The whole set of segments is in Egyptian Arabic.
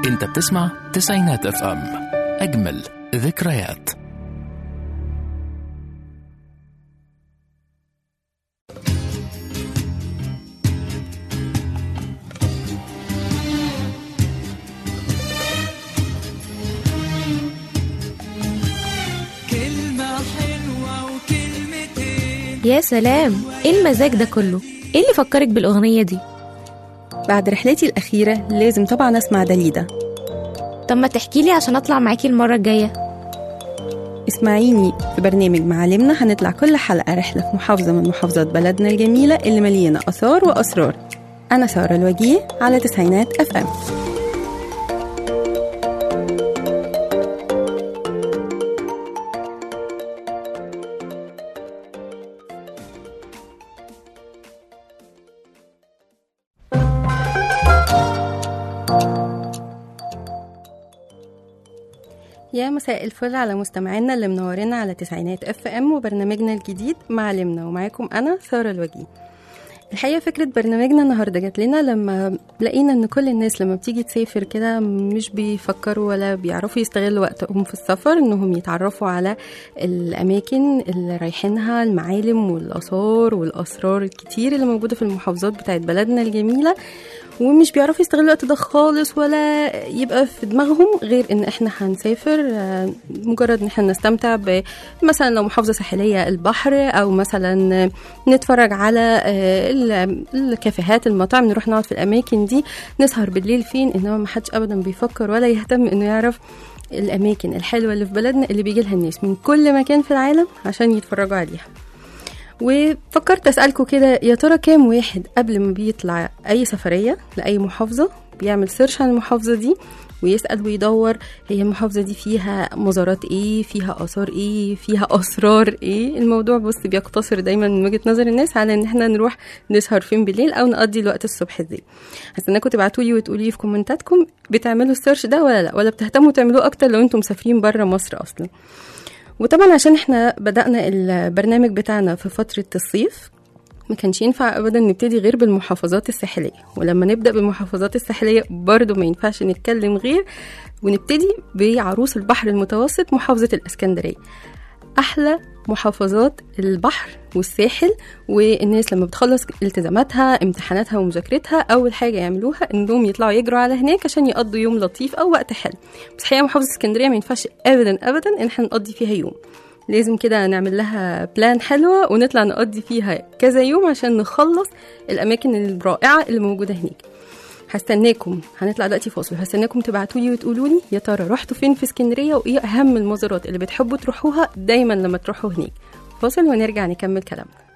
انت بتسمع تسعينات اف ام اجمل ذكريات كلمة حلوة وكلمتين يا سلام ايه المزاج ده كله ايه اللي فكرك بالاغنيه دي بعد رحلتي الأخيرة لازم طبعا أسمع داليدا طب ما تحكي لي عشان اطلع معاكي المره الجايه اسمعيني في برنامج معالمنا هنطلع كل حلقة رحلة في محافظة من محافظات بلدنا الجميلة اللي مليانة آثار وأسرار أنا سارة الوجيه على تسعينات أف أم يا مساء الفل على مستمعينا اللي منورينا على تسعينات اف ام وبرنامجنا الجديد معلمنا ومعاكم انا ساره الوجيه الحقيقه فكره برنامجنا النهارده جات لنا لما لقينا ان كل الناس لما بتيجي تسافر كده مش بيفكروا ولا بيعرفوا يستغلوا وقتهم في السفر انهم يتعرفوا على الاماكن اللي رايحينها المعالم والاثار والاسرار الكتير اللي موجوده في المحافظات بتاعت بلدنا الجميله ومش بيعرفوا يستغلوا الوقت ده خالص ولا يبقى في دماغهم غير ان احنا هنسافر آه، مجرد ان احنا نستمتع ب- مثلا لو محافظه ساحليه البحر او مثلا نتفرج على آه، ال- الكافيهات المطاعم نروح نقعد في الاماكن دي نسهر بالليل فين انما ما حدش ابدا بيفكر ولا يهتم انه يعرف الاماكن الحلوه اللي في بلدنا اللي بيجي لها الناس من كل مكان في العالم عشان يتفرجوا عليها وفكرت اسالكم كده يا ترى كام واحد قبل ما بيطلع اي سفريه لاي محافظه بيعمل سيرش عن المحافظه دي ويسال ويدور هي المحافظه دي فيها مزارات ايه فيها اثار ايه فيها اسرار ايه الموضوع بص بيقتصر دايما من وجهه نظر الناس على ان احنا نروح نسهر فين بالليل او نقضي الوقت الصبح ازاي هستناكم تبعتوا لي وتقولوا لي في كومنتاتكم بتعملوا السيرش ده ولا لا ولا بتهتموا تعملوه اكتر لو انتم مسافرين بره مصر اصلا وطبعا عشان احنا بدأنا البرنامج بتاعنا في فترة الصيف ما كانش ينفع ابدا نبتدي غير بالمحافظات الساحليه ولما نبدا بالمحافظات الساحليه برضو ما ينفعش نتكلم غير ونبتدي بعروس البحر المتوسط محافظه الاسكندريه احلى محافظات البحر والساحل والناس لما بتخلص التزاماتها امتحاناتها ومذاكرتها اول حاجه يعملوها انهم يطلعوا يجروا على هناك عشان يقضوا يوم لطيف او وقت حلو بس حقيقه محافظه اسكندريه ما ينفعش ابدا ابدا ان احنا نقضي فيها يوم لازم كده نعمل لها بلان حلوه ونطلع نقضي فيها كذا يوم عشان نخلص الاماكن الرائعه اللي موجوده هناك هستناكم هنطلع دلوقتي فاصل هستناكم تبعتوا لي وتقولوا لي يا ترى رحتوا فين في اسكندريه وايه اهم المزارات اللي بتحبوا تروحوها دايما لما تروحوا هناك فاصل ونرجع نكمل كلامنا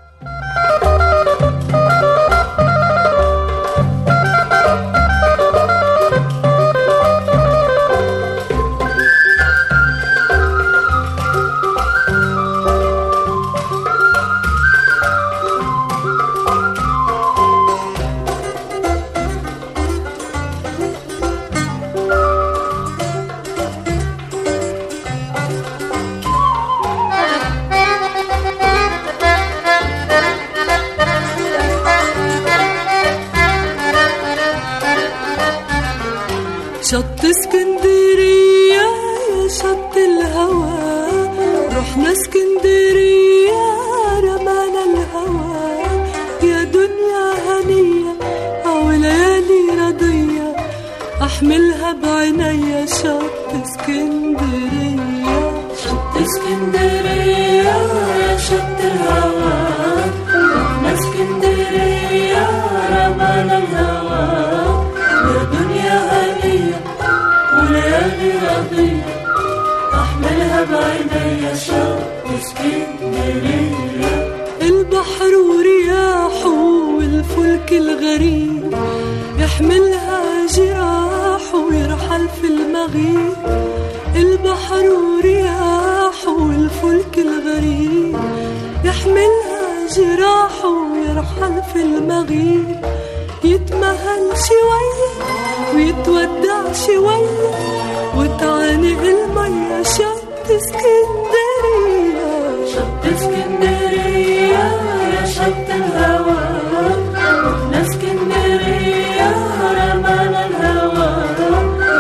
شط اسكندرية يا شط الهوى رحنا اسكندرية رمانا الهوى يا دنيا هنية أو ليالي رضية أحملها بعينيا شط اسكندرية شط اسكندرية يا شط الهوى رحنا اسكندرية رمانا الهوى يا دنيا هنية وليالي رضية أحملها بعينيا شط اسكندرية البحر ورياحه والفلك الغريب يحملها جراحه ويرحل في المغيب البحر ورياحه والفلك الغريب يحملها جراحه ويرحل في المغيب يتمهل شوية ويتودع شوية وتعانق المية شط اسكندرية شط اسكندرية يا شط الهوى رحنا اسكندرية رمانا الهوى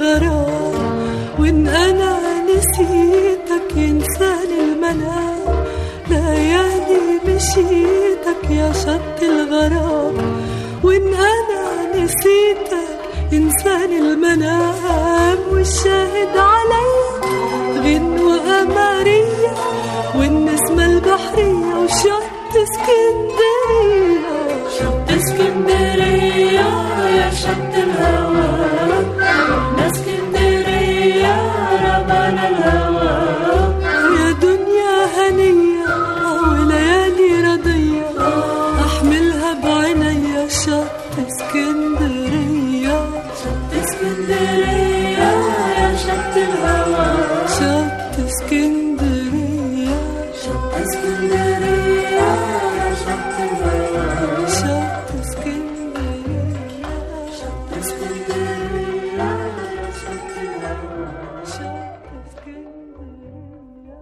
الغرام وإن أنا نسيتك ينساني المنام ليالي مشيتك يا شط الغرام وإن أنا نسيتك ينساني المنام والشاهد عليا غنوة قمرية والنسمة البحرية وشط اسكندرية شط اسكندرية يا شط الهوى رحنا اسكندرية رمانا الهوى يا دنيا هنية وليالي رضية أحملها بعينيا شط اسكندرية شط اسكندرية يا شط الهوى شط اسكندرية شط اسكندرية يا شط الهوى شط اسكندرية شط اسكندرية يا شط الهوى شط اسكندرية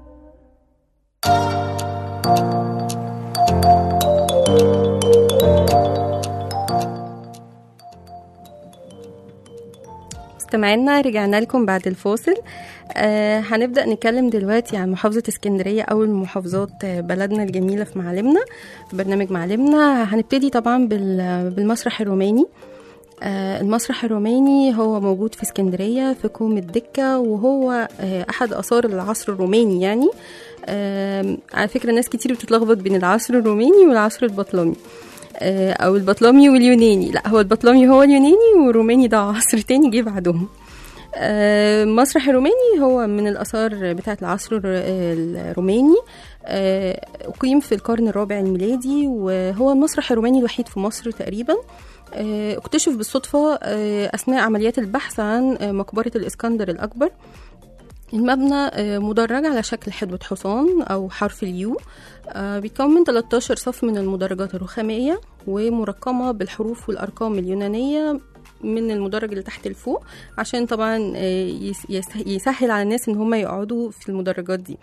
مستمعينا رجعنا لكم بعد الفاصل آه هنبدأ نتكلم دلوقتي عن محافظة اسكندرية أول محافظات آه، بلدنا الجميلة في معالمنا في برنامج معالمنا هنبتدي طبعا بال- بالمسرح الروماني آه، المسرح الروماني هو موجود في اسكندرية في كوم الدكة وهو آه، أحد آثار العصر الروماني يعني آم، على فكرة ناس كتير بتتلخبط بين العصر الروماني والعصر البطلمي آه، أو البطلمي واليوناني لا هو البطلمي هو اليوناني والروماني ده عصر تاني جه بعدهم آه، مسرح الروماني هو من الآثار بتاعة العصر الر- الروماني آه، أقيم في القرن الرابع الميلادي وهو المسرح الروماني الوحيد في مصر تقريبا آه، اكتشف بالصدفة آه، أثناء عمليات البحث عن آه، مقبرة الإسكندر الأكبر المبنى آه، مدرج على شكل حدوة حصان أو حرف اليو آه، بيتكون من 13 صف من المدرجات الرخامية ومرقمة بالحروف والأرقام اليونانية من المدرج اللي تحت لفوق عشان طبعا آه، يس- يس- يسهل على الناس ان هم يقعدوا في المدرجات دي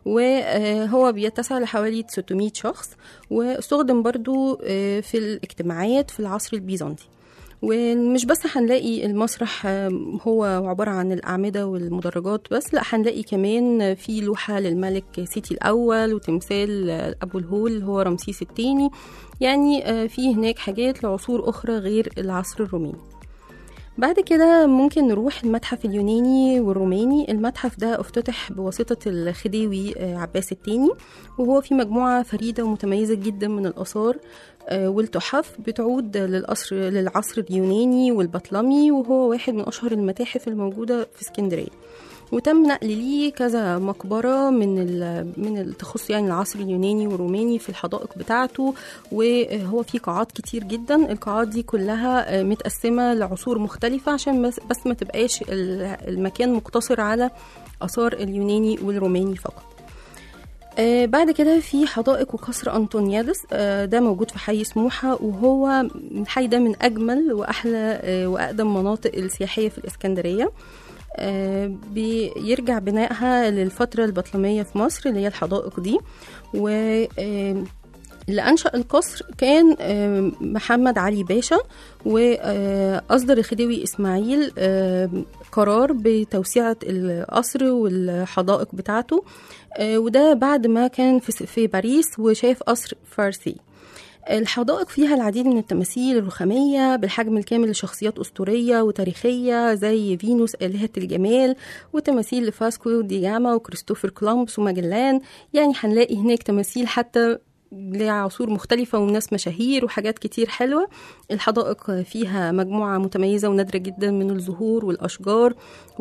وهو بيتسع لحوالي 600 شخص واستخدم برضو آه، في الاجتماعات في العصر البيزنطي ومش بس هنلاقي المسرح آم، هو عبارة عن الأعمدة والمدرجات بس لا هنلاقي كمان في لوحة للملك سيتي الأول وتمثال آه، أبو الهول اللي هو رمسيس الثاني يعني آه، في هناك حاجات لعصور أخرى غير العصر الروماني بعد كده ممكن نروح المتحف اليوناني والروماني المتحف ده افتتح بواسطة الخديوي آه، عباس الثاني وهو في مجموعة فريدة ومتميزة جدا من الآثار آه، والتحف بتعود للعصر للعصر اليوناني والبطلمي وهو واحد من أشهر المتاحف الموجودة في اسكندرية وتم نقل ليه كذا مقبرة من ال- من التخص يعني العصر اليوناني والروماني في الحدائق بتاعته وهو في قاعات كتير جدا القاعات دي كلها آه، متقسمة لعصور مختلفة عشان بس, بس ما تبقاش ال- المكان مقتصر على آثار اليوناني والروماني فقط آه بعد كده في حدائق وقصر أنطونيادس آه ده موجود في حي سموحة وهو الحي ده من أجمل وأحلى آه وأقدم مناطق السياحية في الإسكندرية آه بيرجع بنائها للفترة البطلمية في مصر اللي هي الحدائق دي و آه اللي أنشأ القصر كان آه، محمد علي باشا وأصدر الخديوي إسماعيل آه، قرار بتوسعة القصر والحدائق بتاعته آه، وده بعد ما كان في في باريس وشاف قصر فارسي الحدائق فيها العديد من التماثيل الرخامية بالحجم الكامل لشخصيات أسطورية وتاريخية زي فينوس آلهة الجمال وتماثيل لفاسكو دي جاما وكريستوفر كولومبس وماجلان يعني هنلاقي هناك تماثيل حتى لعصور مختلفة وناس مشاهير وحاجات كتير حلوة الحدائق فيها مجموعة متميزة ونادرة جدا من الزهور والأشجار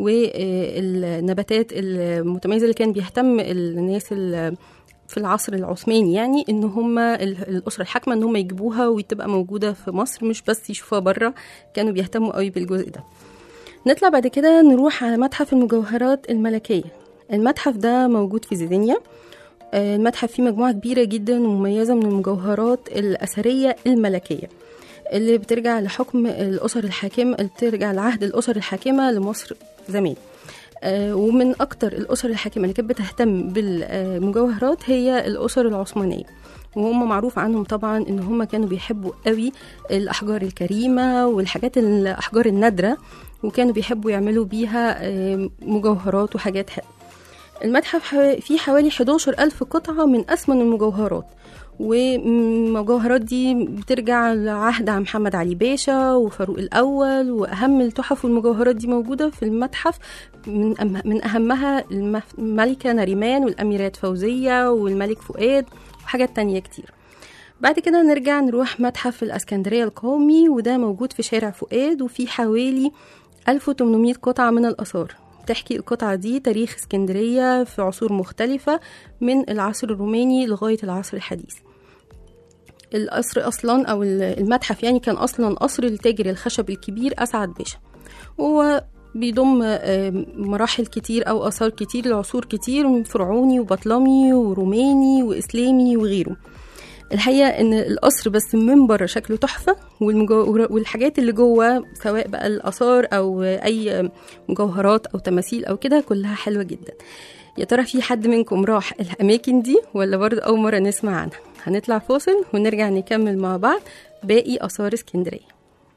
والنباتات المتميزة اللي كان بيهتم الناس ال- في العصر العثماني يعني ان هم ال- الاسره الحاكمه ان هم يجيبوها وتبقى موجوده في مصر مش بس يشوفوها بره كانوا بيهتموا قوي بالجزء ده نطلع بعد كده نروح على متحف المجوهرات الملكيه المتحف ده موجود في زيزينيا آه، المتحف فيه مجموعه كبيره جدا ومميزه من المجوهرات الاثريه الملكيه اللي بترجع لحكم الاسر الحاكمه اللي بترجع لعهد الاسر الحاكمه لمصر زمان آه، ومن اكتر الاسر الحاكمه اللي كانت بتهتم بالمجوهرات هي الاسر العثمانيه وهم معروف عنهم طبعا ان هم كانوا بيحبوا قوي الاحجار الكريمه والحاجات الاحجار النادره وكانوا بيحبوا يعملوا بيها آم، مجوهرات وحاجات حلوه المتحف ح- فيه حوالي 11 ألف قطعة من أثمن المجوهرات والمجوهرات دي بترجع لعهد عن محمد علي باشا وفاروق الأول وأهم التحف والمجوهرات دي موجودة في المتحف من, أم- من أهمها المف- الملكة نريمان والأميرات فوزية والملك فؤاد وحاجات تانية كتير بعد كده نرجع نروح متحف الاسكندرية القومي وده موجود في شارع فؤاد وفيه حوالي 1800 قطعة من الآثار تحكي القطعة دي تاريخ اسكندرية في عصور مختلفة من العصر الروماني لغاية العصر الحديث القصر أصلا أو المتحف يعني كان أصلا قصر التاجر الخشب الكبير أسعد باشا وهو بيضم آه، مراحل كتير أو آثار كتير لعصور كتير فرعوني وبطلمي وروماني وإسلامي وغيره الحقيقه ان القصر بس من بره شكله تحفه والمجو... والحاجات اللي جوه سواء بقى الاثار او اي مجوهرات او تماثيل او كده كلها حلوه جدا يا ترى في حد منكم راح الاماكن دي ولا برضه اول مره نسمع عنها هنطلع فاصل ونرجع نكمل مع بعض باقي اثار اسكندريه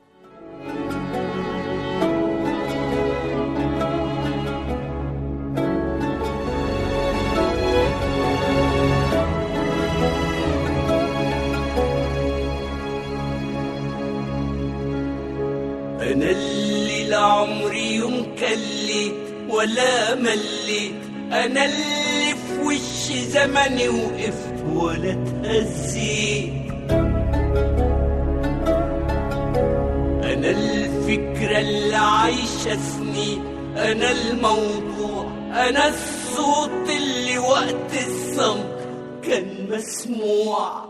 أنا اللي لعمري يوم كليت ولا مليت أنا اللي في وش زمني وقفت ولا اتهزيت أنا الفكرة اللي عايشة سنين أنا الموضوع أنا الصوت اللي وقت الصمت كان مسموع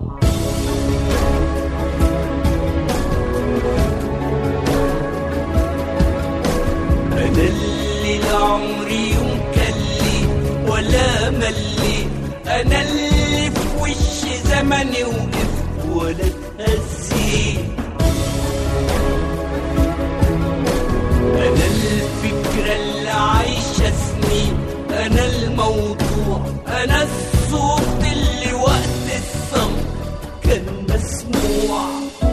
أنا اللي لعمري يوم كليت ولا مليت أنا اللي في وش زمني وقفت ولا اتهزيت أنا الفكرة اللي عايشة سنين أنا الموضوع أنا الصوت اللي وقت الصمت كان مسموع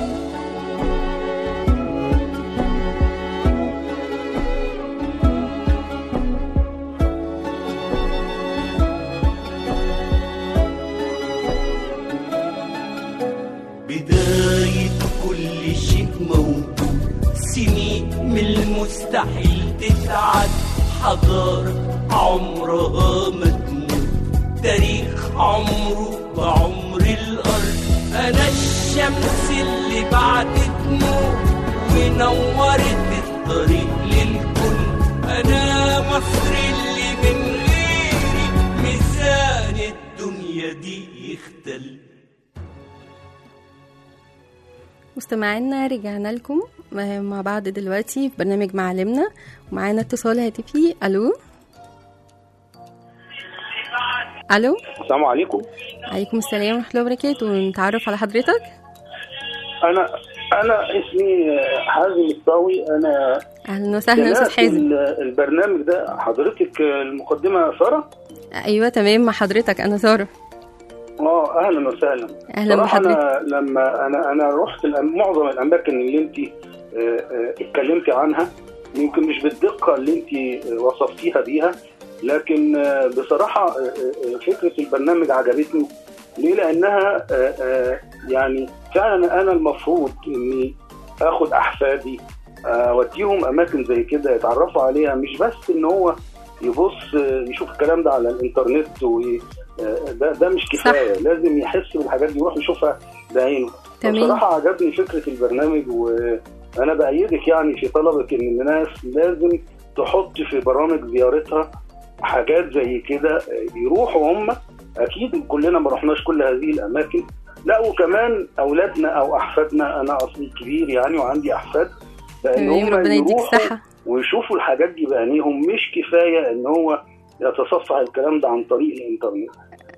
بداية كل شيء موجود سنين من المستحيل تتعد حضارة عمرها ما تموت تاريخ عمره بعمر الأرض أنا الشمس اللي بعدت نور ونورت الطريق للكل أنا مصر اللي من غيري ميزان الدنيا دي يختل مستمعينا رجعنا لكم مع بعض دلوقتي في برنامج معلمنا ومعانا اتصال هاتفي الو الو السلام عليكم عليكم السلام ورحمه الله وبركاته نتعرف على حضرتك انا انا اسمي حازم الصاوي انا اهلا وسهلا يا استاذ سمعت حازم ال- البرنامج ده حضرتك المقدمه ساره ايوه تمام مع حضرتك انا ساره اه اهلا وسهلا اهلا صراحه بحضرتك انا لما انا انا رحت الأم- معظم الاماكن اللي انت آه، آه، اتكلمتي عنها يمكن مش بالدقه اللي انت آه، وصفتيها بيها لكن آه، بصراحه آه، آه، فكره البرنامج عجبتني ليه لانها آه، آه، يعني فعلا انا المفروض اني اخد احفادي آه، اوديهم اماكن زي كده يتعرفوا عليها مش بس ان هو يبص آه، يشوف الكلام ده على الانترنت و آه، ده ده مش كفايه صح. لازم يحس بالحاجات دي يروح يشوفها بعينه تمام بصراحه عجبني فكره البرنامج وانا بايدك يعني في طلبك ان الناس لازم تحط في برامج زيارتها حاجات زي كده يروحوا هم اكيد كلنا ما رحناش كل هذه الاماكن لا وكمان اولادنا او احفادنا انا اصلي كبير يعني وعندي احفاد فان تمام هم ربنا يديك يروحوا الصحه ويشوفوا الحاجات دي بعينيهم مش كفايه ان هو يتصفح الكلام ده عن طريق الانترنت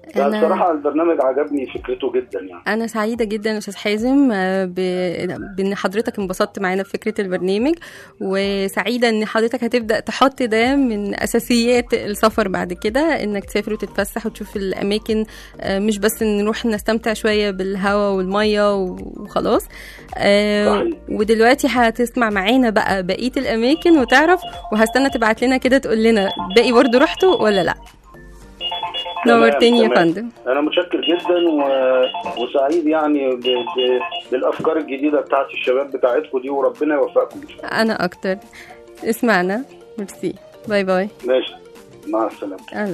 يعني أنا- بصراحه البرنامج عجبني فكرته جدا يعني انا سعيده جدا يا استاذ حازم آه، ب- بان حضرتك انبسطت معانا في فكره البرنامج وسعيده ان حضرتك هتبدا تحط ده من اساسيات السفر بعد كده انك تسافر وتتفسح وتشوف الاماكن آه، مش بس نروح نستمتع شويه بالهواء والميه وخلاص آه، صحيح. ودلوقتي هتسمع معانا بقى بقيه الاماكن وتعرف وهستنى تبعت لنا كده تقول لنا باقي برضو رحتوا ولا لا تمام، نورتني يا تمام. فندم انا متشكر جدا و... وسعيد يعني ب... ب... بالافكار الجديده بتاعت الشباب بتاعتكم دي وربنا يوفقكم ان شاء الله انا اكتر اسمعنا ميرسي باي باي ماشي مع السلامه اهلا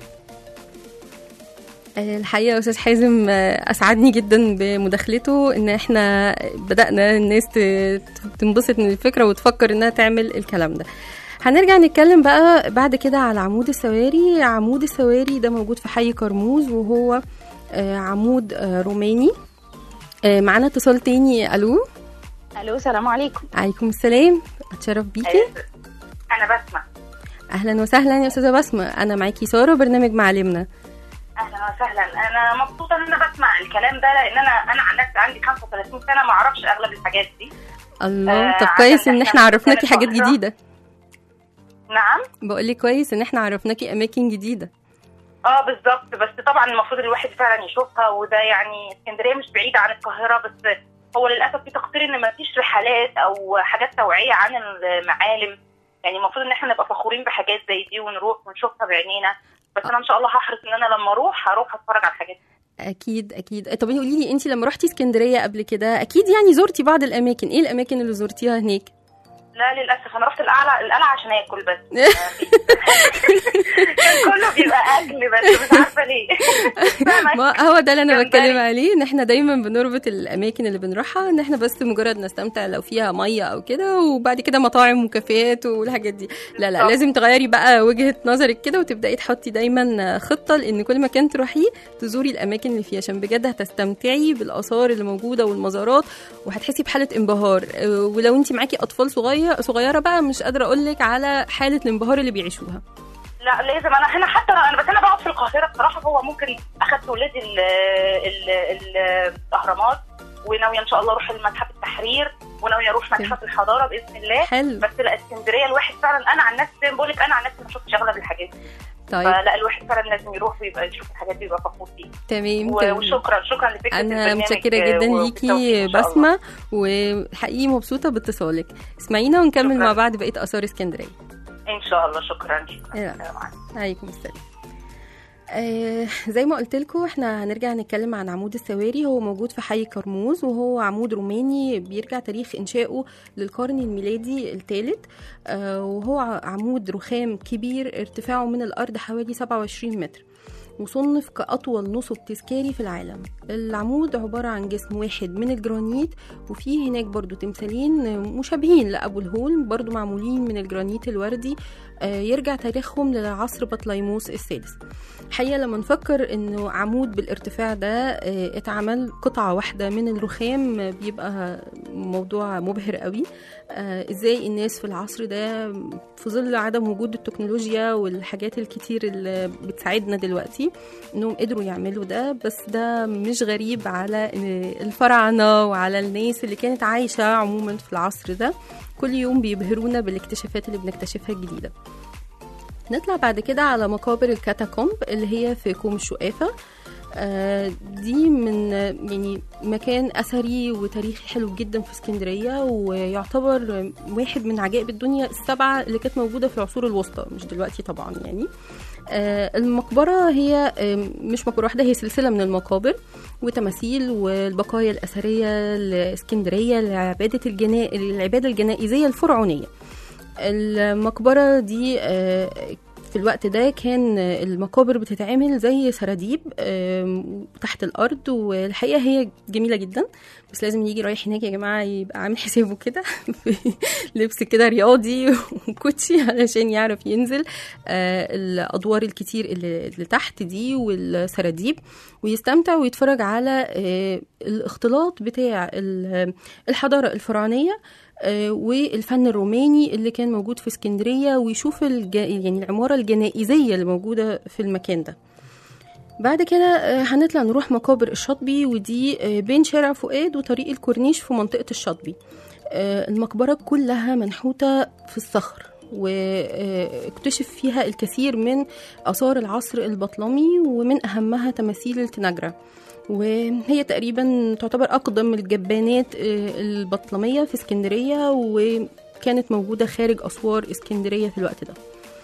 الحقيقه يا استاذ حازم آه، اسعدني جدا بمداخلته ان احنا بدانا الناس ت- تنبسط من الفكره وتفكر انها تعمل الكلام ده هنرجع نتكلم بقى بعد كده على عمود السواري عمود السواري ده موجود في حي كرموز وهو آه، عمود آه، روماني آه، معانا اتصال تاني الو الو السلام عليكم عليكم السلام اتشرف بيكي انا بسمع اهلا وسهلا يا استاذه بسمه انا معاكي ساره برنامج معلمنا اهلا وسهلا انا مبسوطه ان انا بسمع الكلام ده لان انا انا عن نفسي عندي 35 سنه ما اعرفش اغلب الحاجات دي الله آه، طب عشان كويس ان إحنا احنا عرفناكي بنتكلم حاجات فترة. جديده نعم بقول لك كويس ان احنا عرفناكي اماكن جديده اه بالظبط بس طبعا المفروض الواحد فعلا يشوفها وده يعني اسكندريه مش بعيده عن القاهره بس هو للاسف في تقصير ان ما فيش رحلات او حاجات توعيه عن المعالم يعني المفروض ان احنا نبقى فخورين بحاجات زي دي ونروح ونشوفها بعينينا بس انا ان شاء الله هحرص ان انا لما اروح هروح اتفرج على الحاجات دي اكيد اكيد طب قولي لي انت لما رحتي اسكندريه قبل كده اكيد يعني زرتي بعض الاماكن ايه الاماكن اللي زرتيها هناك لا للاسف انا رحت القلعه القلعه عشان اكل بس كان كله بيبقى اكل بس مش عارفه ليه فاهمة؟ ما هو ده اللي انا جمبري. بتكلم عليه ان احنا دايما بنربط الاماكن اللي بنروحها ان احنا بس مجرد نستمتع لو فيها ميه او كده وبعد كده مطاعم وكافيهات والحاجات دي لا لا بالظبط. لازم تغيري بقى وجهه نظرك كده وتبداي تحطي دايما خطه لان كل مكان تروحيه تزوري الاماكن اللي فيه عشان بجد هتستمتعي بالاثار اللي موجوده والمزارات وهتحسي بحاله انبهار أه، ولو انت معاكي اطفال صغيره صغيره بقى مش قادره اقول لك على حاله الانبهار اللي بيعيشوها لا لازم انا هنا حتى انا بس انا بقعد في القاهره بصراحه هو ممكن اخدت ولادي ال- ال- ال- الاهرامات وناويه ان شاء الله اروح المتحف التحرير وناويه اروح متحف الحضاره باذن الله حلو بس لا اسكندريه الواحد فعلا انا عن نفسي زي ما بقول لك انا عن نفسي ما شفتش اغلب الحاجات دي طيب فلا الواحد فعلا لازم يروح ويبقى يشوف الحاجات دي ويبقى فخور فيها تمام و- تمام. وشكرا شكرا لفكره انا البرنامج متشكره جدا وبالتوفيق ليكي إن شاء الله. بسمه وحقيقي مبسوطه باتصالك اسمعينا ونكمل شكراً. مع بعض بقيه اثار اسكندريه ان شاء الله شكرا شكرا لا. السلام عليكم. عليكم السلام آه زي ما قلت لكم احنا هنرجع نتكلم عن عمود السواري هو موجود في حي كرموز وهو عمود روماني بيرجع تاريخ انشائه للقرن الميلادي الثالث آه وهو ع- عمود رخام كبير ارتفاعه من الارض حوالي 27 متر وصنف كأطول نصب تذكاري في العالم العمود عبارة عن جسم واحد من الجرانيت وفيه هناك برضو تمثالين مشابهين لأبو الهول برضو معمولين من الجرانيت الوردي آه، يرجع تاريخهم لعصر بطليموس السادس حقيقة لما نفكر انه عمود بالارتفاع ده آه، اتعمل قطعة واحدة من الرخام آه، بيبقى موضوع مبهر قوي آه، ازاي الناس في العصر ده في ظل عدم وجود التكنولوجيا والحاجات الكتير اللي بتساعدنا دلوقتي انهم قدروا يعملوا ده بس ده مش غريب على آه، الفراعنة وعلى الناس اللي كانت عايشة عموما في العصر ده كل يوم بيبهرونا بالاكتشافات اللي بنكتشفها الجديدة نطلع بعد كده على مقابر الكاتاكومب اللي هي في كوم الشقافة آه، دي من آه، يعني مكان أثري وتاريخي حلو جدا في اسكندرية ويعتبر واحد من عجائب الدنيا السبعة اللي كانت موجودة في العصور الوسطى مش دلوقتي طبعا يعني آه، المقبرة هي آه، مش مقبرة واحدة هي سلسلة من المقابر وتماثيل والبقايا الأثرية لإسكندرية لعبادة الجنا... العبادة الجنائزية الفرعونية المقبرة دي آه، في الوقت ده كان المقابر بتتعمل زي سراديب آم، تحت الارض والحقيقه هي جميله جدا بس لازم يجي رايح هناك يا جماعه يبقى عامل حسابه كده في لبس كده رياضي وكوتشي علشان يعرف ينزل آه، الادوار الكتير اللي اللي تحت دي والسراديب ويستمتع ويتفرج على آه، الاختلاط بتاع ال- الحضاره الفرعونيه آه، والفن الروماني اللي كان موجود في اسكندريه ويشوف الج... يعني العماره الجنائزيه اللي موجوده في المكان ده بعد كده آه، هنطلع نروح مقابر الشاطبي ودي آه، بين شارع فؤاد وطريق الكورنيش في منطقة الشاطبي آه، المقبرة كلها منحوتة في الصخر واكتشف فيها الكثير من آثار العصر البطلمي ومن أهمها تماثيل التناجرة وهي تقريبا تعتبر أقدم الجبانات آه، البطلمية في اسكندرية وكانت موجودة خارج أسوار اسكندرية في الوقت ده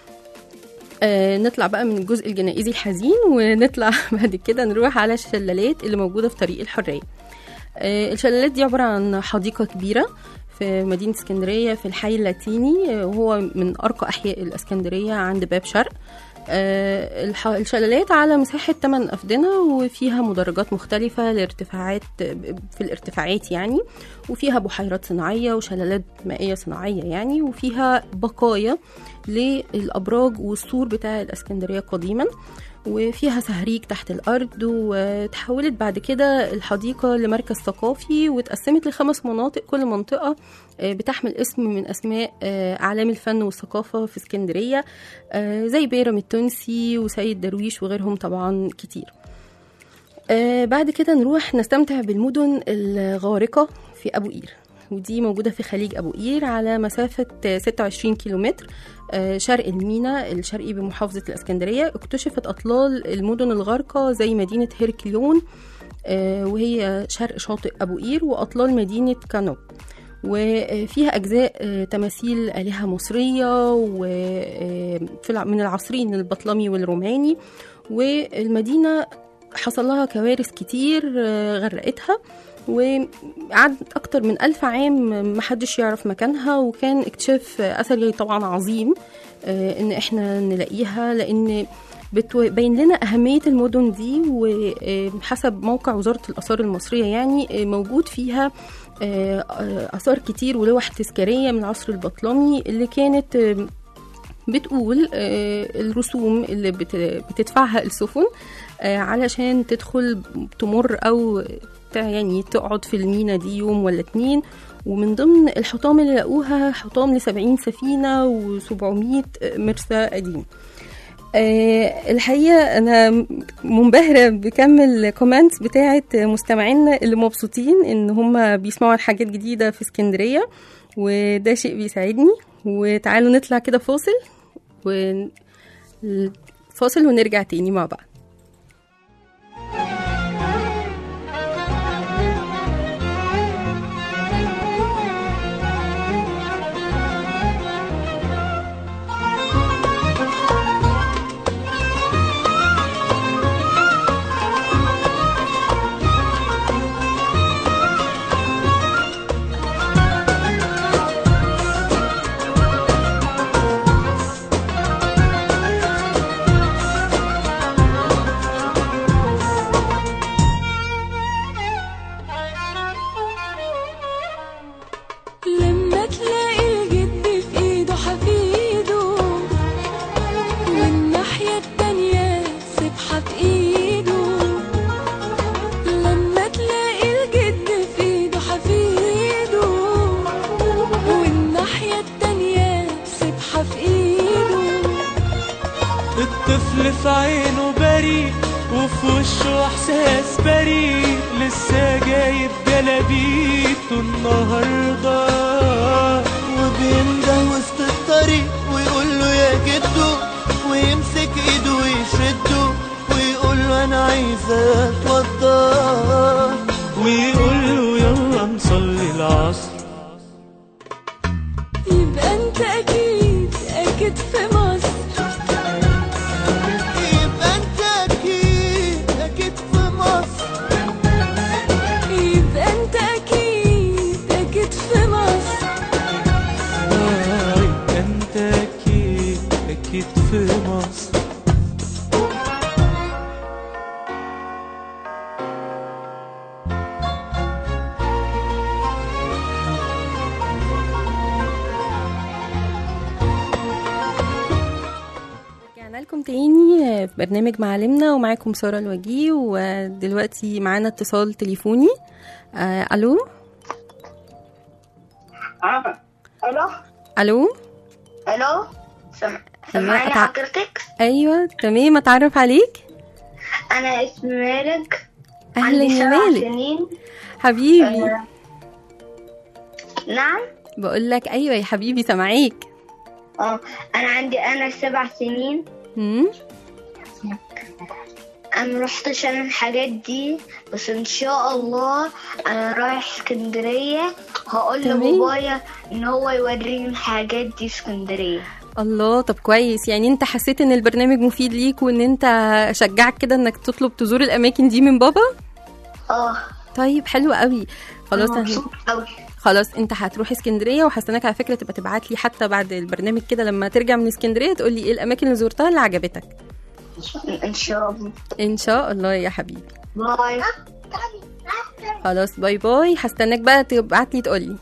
آه نطلع بقى من الجزء الجنائزي الحزين ونطلع بعد كده نروح على الشلالات اللي موجودة في طريق الحرية آه الشلالات دي عبارة عن حديقة كبيرة في مدينة اسكندرية في الحي اللاتيني آه، وهو من أرقى أحياء الإسكندرية عند باب شرق آه، الح- الشلالات على مساحة 8 أفدنة وفيها مدرجات مختلفة لارتفاعات في الارتفاعات يعني وفيها بحيرات صناعية وشلالات مائية صناعية يعني وفيها بقايا للأبراج والسور بتاع الإسكندرية قديما وفيها سهريج تحت الأرض وتحولت بعد كده الحديقة لمركز ثقافي واتقسمت لخمس مناطق كل منطقة آه، بتحمل اسم من أسماء آه، أعلام الفن والثقافة في اسكندرية آه، زي بيرم التونسي وسيد درويش وغيرهم طبعا كتير آه، بعد كده نروح نستمتع بالمدن الغارقة في أبو قير ودي موجودة في خليج أبو قير على مسافة آه، 26 كيلومتر آه، شرق المينا الشرقي بمحافظة الإسكندرية اكتشفت أطلال المدن الغارقة زي مدينة هيركليون آه، وهي شرق شاطئ أبو قير وأطلال مدينة كانوب وفيها أجزاء آه، تماثيل آلهة مصرية وفي الع- من العصرين البطلمي والروماني والمدينة حصل لها كوارث كتير آه، غرقتها وقعدت أكتر من ألف عام محدش يعرف مكانها وكان اكتشاف أثري طبعا عظيم آه، إن إحنا نلاقيها لأن بتبين لنا أهمية المدن دي وحسب موقع وزارة الآثار المصرية يعني آه، موجود فيها آه، آه، آثار كتير ولوح تذكارية من العصر البطلمي اللي كانت آه، بتقول آه، الرسوم اللي بت- بتدفعها السفن آه، علشان تدخل تمر أو ت- يعني تقعد في المينا دي يوم ولا اتنين ومن ضمن الحطام اللي لقوها حطام لسبعين سفينة وسبعمية مرسى قديم آه، الحقيقة أنا منبهرة بكم كومنتس بتاعة مستمعينا اللي مبسوطين إن هم بيسمعوا عن حاجات جديدة في اسكندرية وده شيء بيساعدني وتعالوا نطلع كده فاصل و فاصل ونرجع تاني مع بعض لما تلاقي الجد في ايده حفيده والناحية التانية سبحة في ايده لما تلاقي الجد في ايده حفيده والناحية التانية سبحة في ايده الطفل في عينه بريء وفي وشه احساس بريء لسه جايب جلابيته النهارده وبينده وسط الطريق ويقول له يا جدو ويمسك ايده ويشده ويقول له انا عايز اتوضى ويقول له يلا نصلي العصر يبقى انت اكيد اكيد في مصر يبقى انت اكيد اكيد في مصر يبقى انت اكيد اكيد في مصر آه، يبقى انت اكيد اكيد في مصر رجعنا لكم تاني في برنامج معلمنا ومعاكم سارة الوجيه ودلوقتي معانا اتصال تليفوني آه الو اه الو الو الو سم... سمعني أتع- حضرتك ايوه تمام اتعرف عليك أنا اسمي مالك اهلا عندي يا سبع مالك سنين حبيبي آه، نعم بقول لك ايوه يا حبيبي سامعيك اه أنا عندي أنا سبع سنين هم؟ أنا مرحتش أنا الحاجات دي بس إن شاء الله أنا رايح اسكندرية هقول تمام. لبابايا إن هو يوريني الحاجات دي اسكندرية الله طب كويس يعني انت حسيت ان البرنامج مفيد ليك وان انت شجعك كده انك تطلب تزور الاماكن دي من بابا اه طيب حلو قوي خلاص أنا أنا- مبسوط أوي خلاص انت هتروح اسكندريه وهستناك على فكره تبقى تبعت لي حتى بعد البرنامج كده لما ترجع من اسكندريه تقول لي ايه الاماكن اللي زرتها اللي عجبتك إن شاء الله ان شاء الله يا حبيبي باي خلاص باي باي هستناك بقى تبعت لي تقول لي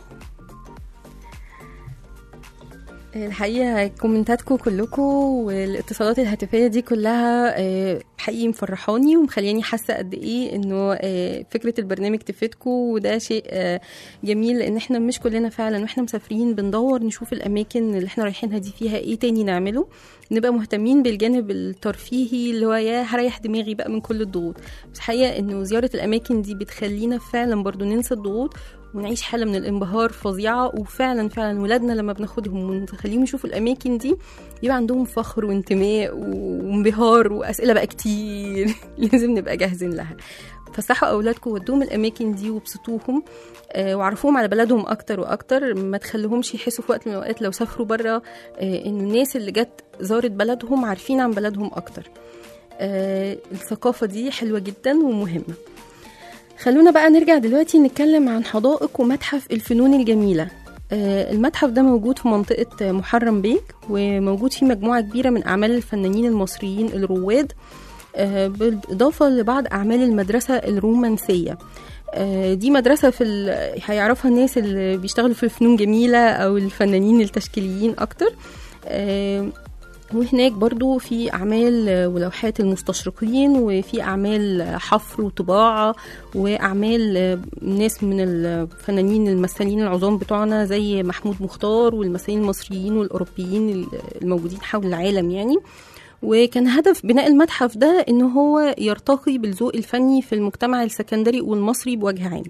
الحقيقة كومنتاتكم كلكم والاتصالات الهاتفية دي كلها آه، حقيقي مفرحاني ومخلياني حاسة قد ايه انه آه، فكرة البرنامج تفيدكم وده شيء آه، جميل لان احنا مش كلنا فعلا واحنا مسافرين بندور نشوف الاماكن اللي احنا رايحينها دي فيها ايه تاني نعمله نبقى مهتمين بالجانب الترفيهي اللي هو يا هريح دماغي بقى من كل الضغوط بس حقيقة انه زيارة الاماكن دي بتخلينا فعلا برضو ننسى الضغوط ونعيش حالة من الانبهار فظيعة وفعلا فعلا ولادنا لما بناخدهم ونخليهم يشوفوا الأماكن دي يبقى عندهم فخر وانتماء وانبهار وأسئلة بقى كتير لازم نبقى جاهزين لها فسحوا أولادكم ودوهم الأماكن دي وابسطوهم آه، وعرفوهم على بلدهم أكتر وأكتر ما تخليهمش يحسوا في وقت من الأوقات لو سافروا بره آه، إن الناس اللي جت زارت بلدهم عارفين عن بلدهم أكتر آه، الثقافة دي حلوة جدا ومهمة خلونا بقى نرجع دلوقتي نتكلم عن حدائق ومتحف الفنون الجميلة آه، المتحف ده موجود في منطقة محرم بيك وموجود فيه مجموعة كبيرة من أعمال الفنانين المصريين الرواد آه، بالإضافة لبعض أعمال المدرسة الرومانسية آه، دي مدرسة في ال... هيعرفها الناس اللي بيشتغلوا في الفنون جميلة أو الفنانين التشكيليين أكتر آه، وهناك برضو في أعمال ولوحات المستشرقين وفي أعمال حفر وطباعة وأعمال ناس من الفنانين الممثلين العظام بتوعنا زي محمود مختار والممثلين المصريين والأوروبيين الموجودين حول العالم يعني وكان هدف بناء المتحف ده إن هو يرتقي بالذوق الفني في المجتمع السكندري والمصري بوجه عام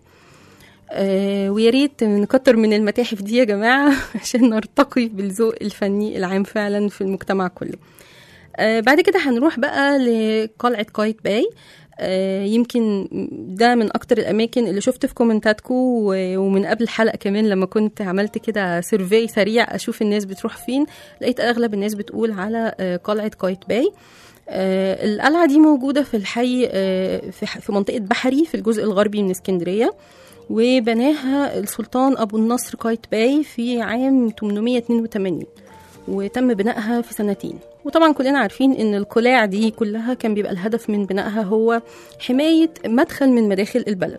آه ويا ريت نكتر من المتاحف دي يا جماعه عشان نرتقي بالذوق الفني العام فعلا في المجتمع كله آه بعد كده هنروح بقى لقلعه قايت باي آه يمكن ده من اكتر الاماكن اللي شفت في كومنتاتكم ومن قبل الحلقه كمان لما كنت عملت كده سيرفي سريع اشوف الناس بتروح فين لقيت اغلب الناس بتقول على آه قلعه قايت باي آه القلعه دي موجوده في الحي آه في, في منطقه بحري في الجزء الغربي من اسكندريه وبناها السلطان أبو النصر قايتباي في عام 882 وتم بنائها في سنتين وطبعا كلنا عارفين ان القلاع دي كلها كان بيبقى الهدف من بنائها هو حماية مدخل من مداخل البلد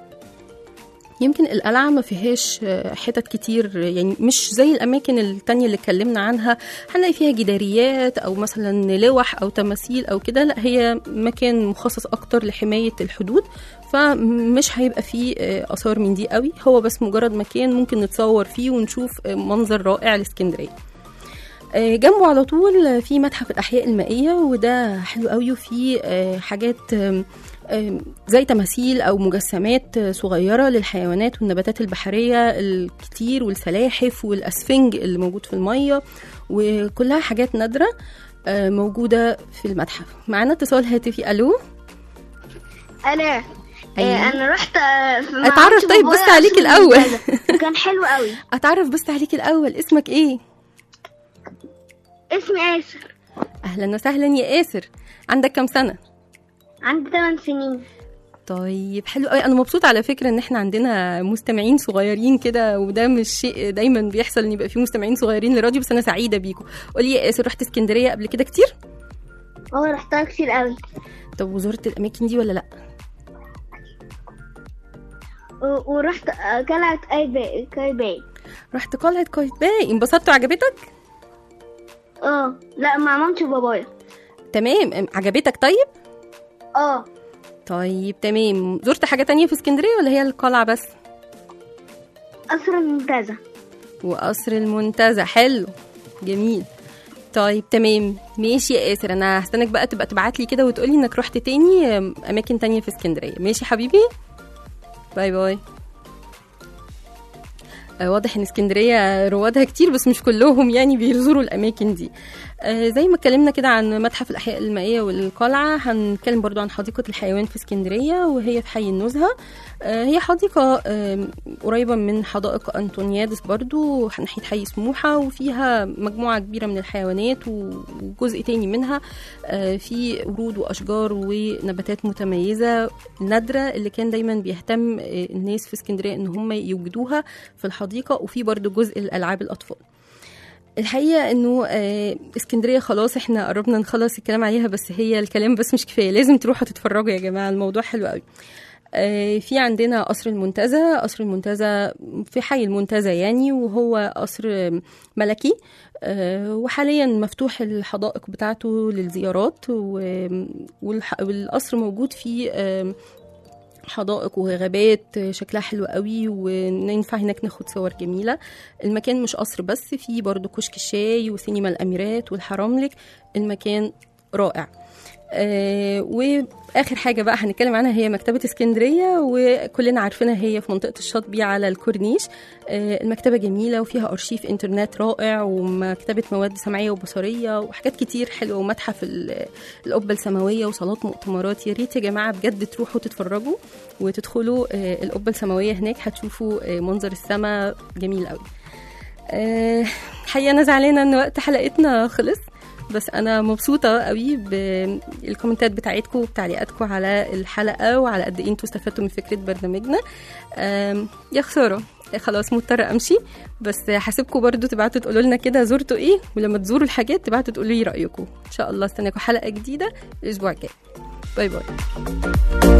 يمكن القلعة ما فيهاش حتت كتير يعني مش زي الأماكن التانية اللي اتكلمنا عنها هنلاقي فيها جداريات أو مثلا لوح أو تماثيل أو كده لا هي مكان مخصص أكتر لحماية الحدود فمش هيبقى فيه آثار من دي قوي هو بس مجرد مكان ممكن نتصور فيه ونشوف منظر رائع لاسكندرية جنبه على طول في متحف الأحياء المائية وده حلو قوي وفيه حاجات زي تماثيل أو مجسمات صغيرة للحيوانات والنباتات البحرية الكتير والسلاحف والأسفنج اللي موجود في المية وكلها حاجات نادرة موجودة في المتحف معانا اتصال هاتفي ألو انا أيوة. انا رحت اتعرف طيب بص عليك الاول كان حلو قوي اتعرف بص عليك الاول اسمك ايه اسمي آسر اهلا وسهلا يا آسر عندك كام سنه عندي 8 سنين طيب حلو قوي انا مبسوطه على فكره ان احنا عندنا مستمعين صغيرين كده وده مش شيء دايما بيحصل ان يبقى في مستمعين صغيرين للراديو بس انا سعيده بيكم قولي يا آسر رحت اسكندريه قبل كده كتير اه رحتها كتير قوي طب وزرت الاماكن دي ولا لا و- ورحت قلعة قايتباي قايتباي رحت قلعه قايتباي انبسطت وعجبتك اه لا مع مامتي وبابايا تمام عجبتك طيب اه طيب تمام زرت حاجه تانية في اسكندريه ولا هي القلعه بس قصر المنتزه وقصر المنتزه حلو جميل طيب تمام ماشي يا ياسر انا هستناك بقى تبقى تبعت لي كده وتقولي انك رحت تاني أم، اماكن تانية في اسكندريه ماشي حبيبي باي باي آه، واضح ان اسكندريه روادها كتير بس مش كلهم يعني بيزوروا الاماكن دي آه، زي ما اتكلمنا كده عن متحف الاحياء المائيه والقلعه هنتكلم برضو عن حديقه الحيوان في اسكندريه وهي في حي النزهه آه، هي حديقه آم، قريبه من حدائق انطونيادس برضو ناحيه حي سموحه وفيها مجموعه كبيره من الحيوانات وجزء تاني منها آه، في ورود واشجار ونباتات متميزه نادره اللي كان دايما بيهتم آه، الناس في اسكندريه ان هم يوجدوها في الحديقه وفي برضو جزء الالعاب الاطفال الحقيقه انه آه، اسكندريه خلاص احنا قربنا نخلص الكلام عليها بس هي الكلام بس مش كفايه لازم تروحوا تتفرجوا يا جماعه الموضوع حلو قوي آه، في عندنا قصر المنتزه قصر المنتزه في حي المنتزه يعني وهو قصر ملكي آه، وحاليا مفتوح الحدائق بتاعته للزيارات و- والح- والقصر موجود فيه آم، حدائق وغابات شكلها حلو قوي وننفع هناك ناخد صور جميلة المكان مش قصر بس فيه برضو كشك الشاي وسينما الأميرات والحراملك المكان رائع آه واخر حاجه بقى هنتكلم عنها هي مكتبه اسكندريه وكلنا عارفينها هي في منطقه الشاطبي على الكورنيش آه المكتبه جميله وفيها ارشيف انترنت رائع ومكتبه مواد سمعيه وبصريه وحاجات كتير حلوه ومتحف ال- القبه السماويه وصالات مؤتمرات يا ريت يا جماعه بجد تروحوا تتفرجوا وتدخلوا آه القبه السماويه هناك هتشوفوا آه منظر السماء جميل قوي آه، حقيقة أنا زعلانة إن وقت حلقتنا خلص بس أنا مبسوطة قوي بالكومنتات بتاعتكم وبتعليقاتكم على الحلقة وعلى قد إيه انتوا استفدتوا من فكرة برنامجنا آم، يا خسارة خلاص مضطرة أمشي بس هسيبكم برضو تبعتوا تقولوا لنا كده زرتوا إيه ولما تزوروا الحاجات تبعتوا تقولوا لي رأيكم إن شاء الله استناكم حلقة جديدة الأسبوع الجاي باي باي